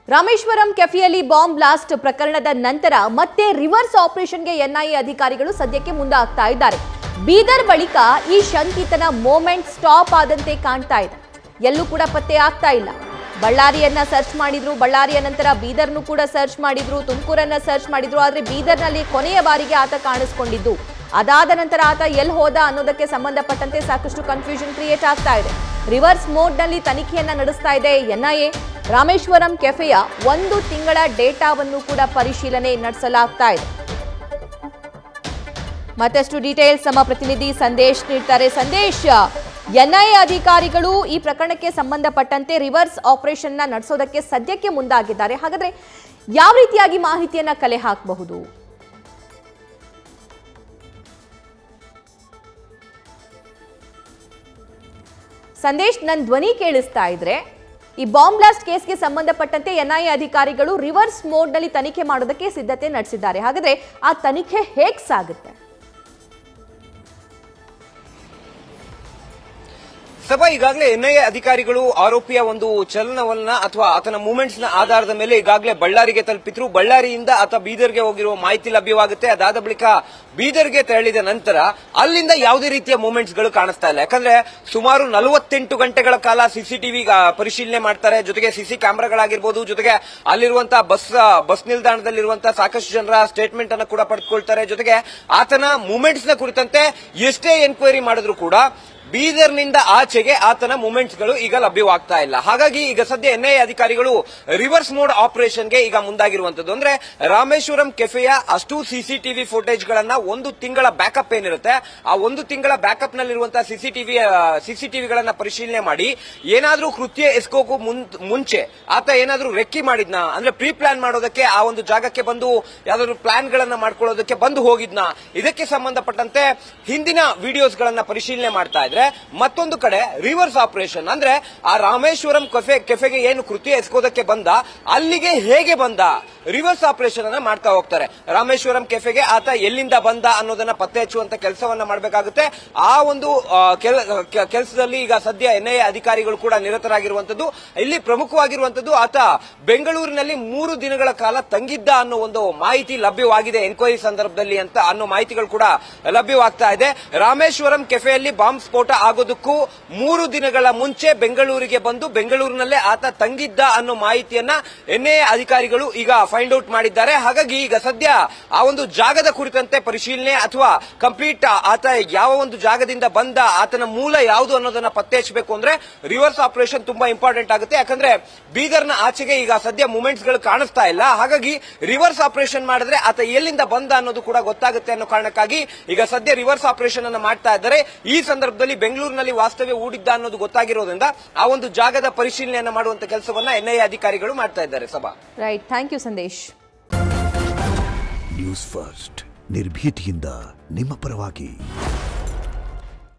Rameswaram ಕೆಫೆಯಲ್ಲಿ bomb blast ಪ್ರಕರಣದ ನಂತರ ಮತ್ತೆ ರಿವರ್ಸ್ ಆಪರೇಷನ್ಗೆ ಎನ್ಐಎ ಅಧಿಕಾರಿಗಳು ಸದ್ಯಕ್ಕೆ ಮುಂದಾಗ್ತಾ ಇದ್ದಾರೆ ಬೀದರ್ ಬಳಿಕ ಈ ಶಂಕಿತನ ಮೂಮೆಂಟ್ ಸ್ಟಾಪ್ ಆದಂತೆ ಕಾಣ್ತಾ ಇದೆ ಎಲ್ಲೂ ಕೂಡ ಪತ್ತೆ ಆಗ್ತಾ ಇಲ್ಲ ಬಳ್ಳಾರಿಯನ್ನ ಸರ್ಚ್ ಮಾಡಿದ್ರು ಬಳ್ಳಾರಿಯ ನಂತರ ಬೀದರ್ನು ಕೂಡ ಸರ್ಚ್ ಮಾಡಿದ್ರು ತುಮಕೂರನ್ನ ಸರ್ಚ್ ಮಾಡಿದ್ರು ಆದ್ರೆ ಬೀದರ್ನಲ್ಲಿ ಕೊನೆಯ ಬಾರಿಗೆ ಆತ ಕಾಣಿಸ್ಕೊಂಡಿದ್ದು ಅದಾದ ನಂತರ ಆತ ಎಲ್ಲಿ ಹೋದ ಅನ್ನೋದಕ್ಕೆ ಸಂಬಂಧಪಟ್ಟಂತೆ ಸಾಕಷ್ಟು ಕನ್ಫ್ಯೂಷನ್ ಕ್ರಿಯೇಟ್ ಆಗ್ತಾ ಇದೆ ರಿವರ್ಸ್ ಮೋಡ್ನಲ್ಲಿ ತನಿಖೆಯನ್ನ ನಡೆಸ್ತಾ ಇದೆ ಎನ್ಐಎ ರಾಮೇಶ್ವರಂ ಕೆಫೆಯ ಒಂದು ತಿಂಗಳ ಡೇಟಾವನ್ನು ಕೂಡ ಪರಿಶೀಲನೆ ನಡೆಸಲಾಗ್ತಾ ಇದೆ ಮತ್ತಷ್ಟು ಡೀಟೇಲ್ಸ್ ನಮ್ಮ ಪ್ರತಿನಿಧಿ ಸಂದೇಶ್ ನೀಡ್ತಾರೆ ಸಂದೇಶ್ ಎನ್ಐಎ ಅಧಿಕಾರಿಗಳು ಈ ಪ್ರಕರಣಕ್ಕೆ ಸಂಬಂಧಪಟ್ಟಂತೆ ರಿವರ್ಸ್ ಆಪರೇಷನ್ ನಡೆಸೋದಕ್ಕೆ ಸದ್ಯಕ್ಕೆ ಮುಂದಾಗಿದ್ದಾರೆ ಹಾಗಾದ್ರೆ ಯಾವ ರೀತಿಯಾಗಿ ಮಾಹಿತಿಯನ್ನ ಕಲೆ ಹಾಕಬಹುದು ಸಂದೇಶ್ ನನ್ನ ಧ್ವನಿ ಕೇಳಿಸ್ತಾ ಇದ್ರೆ ಈ ಬಾಂಬ್ ಬ್ಲಾಸ್ಟ್ ಕೇಸ್ಗೆ ಸಂಬಂಧಪಟ್ಟಂತೆ ಎನ್ಐಎ ಅಧಿಕಾರಿಗಳು ರಿವರ್ಸ್ ಮೋಡ್ನಲ್ಲಿ ತನಿಖೆ ಮಾಡೋದಕ್ಕೆ ಸಿದ್ಧತೆ ನಡೆಸಿದ್ದಾರೆ ಹಾಗಾದ್ರೆ ಆ ತನಿಖೆ ಹೇಗ್ ಸಾಗುತ್ತೆ ಸಭಾ ಈಗಾಗಲೇ ಎನ್ಐಎ ಅಧಿಕಾರಿಗಳು ಆರೋಪಿಯ ಒಂದು ಚಲನವಲನ ಅಥವಾ ಆತನ ಮೂವ್ಮೆಂಟ್ಸ್ ನ ಆಧಾರದ ಮೇಲೆ ಈಗಾಗಲೇ ಬಳ್ಳಾರಿಗೆ ತಲುಪಿದ್ರು ಬಳ್ಳಾರಿಯಿಂದ ಆತ ಬೀದರ್ಗೆ ಹೋಗಿರುವ ಮಾಹಿತಿ ಲಭ್ಯವಾಗುತ್ತೆ ಅದಾದ ಬಳಿಕ ಬೀದರ್ಗೆ ತೆರಳಿದ ನಂತರ ಅಲ್ಲಿಂದ ಯಾವುದೇ ರೀತಿಯ ಮೂವ್ಮೆಂಟ್ಸ್ ಗಳು ಕಾಣಿಸ್ತಾ ಇಲ್ಲ ಯಾಕಂದ್ರೆ ಸುಮಾರು ನಲವತ್ತೆಂಟು ಗಂಟೆಗಳ ಕಾಲ ಸಿಸಿಟಿವಿ ಪರಿಶೀಲನೆ ಮಾಡ್ತಾರೆ ಜೊತೆಗೆ ಸಿಸಿ ಕ್ಯಾಮೆರಾಗಳಾಗಿರ್ಬೋದು ಜೊತೆಗೆ ಅಲ್ಲಿರುವಂತಹ ಬಸ್ ಬಸ್ ನಿಲ್ದಾಣದಲ್ಲಿರುವಂತಹ ಸಾಕಷ್ಟು ಜನರ ಸ್ಟೇಟ್ಮೆಂಟ್ ಅನ್ನು ಕೂಡ ಪಡೆದುಕೊಳ್ತಾರೆ ಜೊತೆಗೆ ಆತನ ಮೂವ್ಮೆಂಟ್ಸ್ ನ ಕುರಿತಂತೆ ಎಷ್ಟೇ ಎನ್ಕ್ವೈರಿ ಮಾಡಿದ್ರು ಕೂಡ ಬೀದರ್ನಿಂದ ಆಚೆಗೆ ಆತನ ಮೂವ್ಮೆಂಟ್ಸ್ ಗಳು ಈಗ ಲಭ್ಯವಾಗ್ತಾ ಇಲ್ಲ ಹಾಗಾಗಿ ಈಗ ಸದ್ಯ ಎನ್ಐಎ ಅಧಿಕಾರಿಗಳು ರಿವರ್ಸ್ ಮೋಡ್ ಆಪರೇಷನ್ಗೆ ಈಗ ಮುಂದಾಗಿರುವಂತದ್ದು ಅಂದ್ರೆ ರಾಮೇಶ್ವರಂ ಕೆಫೆಯ ಅಷ್ಟು ಸಿಸಿಟಿವಿ ಫುಟೇಜ್ ಗಳನ್ನ ಒಂದು ತಿಂಗಳ ಬ್ಯಾಕಪ್ ಏನಿರುತ್ತೆ ಆ ಒಂದು ತಿಂಗಳ ಬ್ಯಾಕಪ್ ನಲ್ಲಿರುವಂತಹ ಸಿಸಿಟಿವಿ ಸಿಸಿಟಿವಿಗಳನ್ನ ಪರಿಶೀಲನೆ ಮಾಡಿ ಏನಾದ್ರೂ ಕೃತ್ಯ ಎಸ್ಕೋಕು ಮುನ್- ಮುಂಚೆ ಆತ ಏನಾದ್ರೂ ರೆಕ್ಕಿ ಮಾಡಿದ್ನ ಅಂದ್ರೆ ಪ್ರೀ ಪ್ಲಾನ್ ಮಾಡೋದಕ್ಕೆ ಆ ಒಂದು ಜಾಗಕ್ಕೆ ಬಂದು ಯಾವ್ದಾದ್ರು ಪ್ಲಾನ್ ಗಳನ್ನ ಮಾಡ್ಕೊಳ್ಳೋದಕ್ಕೆ ಬಂದು ಹೋಗಿದ್ನ ಇದಕ್ಕೆ ಸಂಬಂಧಪಟ್ಟಂತೆ ಹಿಂದಿನ ವಿಡಿಯೋಸ್ ಗಳನ್ನ ಪರಿಶೀಲನೆ ಮಾಡ್ತಾ ಇದ್ರೆ ಮತ್ತೊಂದು ಕಡೆ ರಿವರ್ಸ್ ಆಪರೇಷನ್ ಅಂದ್ರೆ ಆ ರಾಮೇಶ್ವರಂ ಕೆಫೆ ಕೆಫೆಗೆ ಏನು ಕೃತ್ಯ ಎಸ್ಕೋದಕ್ಕೆ ಬಂದ ಅಲ್ಲಿಗೆ ಹೇಗೆ ಬಂದ ರಿವರ್ಸ್ ಆಪರೇಷನ್ ಅನ್ನ ಮಾಡ್ತಾ ಹೋಗ್ತಾರೆ ರಾಮೇಶ್ವರಂ ಕೆಫೆಗೆ ಆತ ಎಲ್ಲಿಂದ ಬಂದ ಅನ್ನೋದನ್ನ ಪತ್ತೆ ಹಚ್ಚುವಂತ ಕೆಲಸವನ್ನ ಮಾಡಬೇಕಾಗುತ್ತೆ ಆ ಒಂದು ಕೆಲಸದಲ್ಲಿ ಈಗ ಸದ್ಯ ಎನ್ಐಎ ಅಧಿಕಾರಿಗಳು ಕೂಡ ನಿರತರಾಗಿರುವಂತದ್ದು ಇಲ್ಲಿ ಪ್ರಮುಖವಾಗಿರುವಂತದ್ದು ಆತ ಬೆಂಗಳೂರಿನಲ್ಲಿ ಮೂರು ದಿನಗಳ ಕಾಲ ತಂಗಿದ್ದ ಅನ್ನೋ ಒಂದು ಮಾಹಿತಿ ಲಭ್ಯವಾಗಿದೆ ಎನ್ಕ್ವೈರಿ ಸಂದರ್ಭದಲ್ಲಿ ಅಂತ ಅನ್ನೋ ಮಾಹಿತಿಗಳು ಕೂಡ ಲಭ್ಯವಾಗ್ತಾ ಇದೆ ರಾಮೇಶ್ವರಂ ಕೆಫೆಯಲ್ಲಿ ಬಾಂಬ್ ಸ್ಫೋಟ ಆಗೋದಕ್ಕೂ ಮೂರು ದಿನಗಳ ಮುಂಚೆ ಬೆಂಗಳೂರಿಗೆ ಬಂದು ಬೆಂಗಳೂರಿನಲ್ಲೇ ಆತ ತಂಗಿದ್ದ ಅನ್ನೋ ಮಾಹಿತಿಯನ್ನ ಎನ್ಐಎ ಅಧಿಕಾರಿಗಳು ಈಗ ಫೈಂಡ್ ಔಟ್ ಮಾಡಿದ್ದಾರೆ ಹಾಗಾಗಿ ಈಗ ಸದ್ಯ ಆ ಒಂದು ಜಾಗದ ಕುರಿತಂತೆ ಪರಿಶೀಲನೆ ಅಥವಾ ಕಂಪ್ಲೀಟ್ ಆತ ಯಾವ ಒಂದು ಜಾಗದಿಂದ ಬಂದ ಆತನ ಮೂಲ ಯಾವುದು ಅನ್ನೋದನ್ನ ಪತ್ತೆ ಹಚ್ಚಬೇಕು ಅಂದ್ರೆ ರಿವರ್ಸ್ ಆಪರೇಷನ್ ತುಂಬಾ ಇಂಪಾರ್ಟೆಂಟ್ ಆಗುತ್ತೆ ಯಾಕಂದ್ರೆ ಬೀದರ್ನ ಆಚೆಗೆ ಈಗ ಸದ್ಯ ಮೂವ್ಮೆಂಟ್ಸ್ ಗಳು ಕಾಣಿಸ್ತಾ ಇಲ್ಲ ಹಾಗಾಗಿ ರಿವರ್ಸ್ ಆಪರೇಷನ್ ಮಾಡಿದ್ರೆ ಆತ ಎಲ್ಲಿಂದ ಬಂದ ಅನ್ನೋದು ಕೂಡ ಗೊತ್ತಾಗುತ್ತೆ ಅನ್ನೋ ಕಾರಣಕ್ಕಾಗಿ ಈಗ ಸದ್ಯ ರಿವರ್ಸ್ ಆಪರೇಷನ್ ಅನ್ನು ಮಾಡ್ತಾ ಇದ್ದಾರೆ ಈ ಸಂದರ್ಭದಲ್ಲಿ ಬೆಂಗಳೂರಿನಲ್ಲಿ ವಾಸ್ತವ್ಯ ಹೂಡಿದ್ದ ಅನ್ನೋದು ಗೊತ್ತಾಗಿರೋದ್ರಿಂದ ಆ ಒಂದು ಜಾಗದ ಪರಿಶೀಲನೆಯನ್ನ ಮಾಡುವಂತ ಕೆಲಸವನ್ನ ಎನ್ಐಎ ಅಧಿಕಾರಿಗಳು ಮಾಡ್ತಾ ಇದ್ದಾರೆ ಸಭಾ right thank you Sandesh news first ನಿರ್ಭೀತಿಯಿಂದ ನಿಮ್ಮ ಪರವಾಗಿ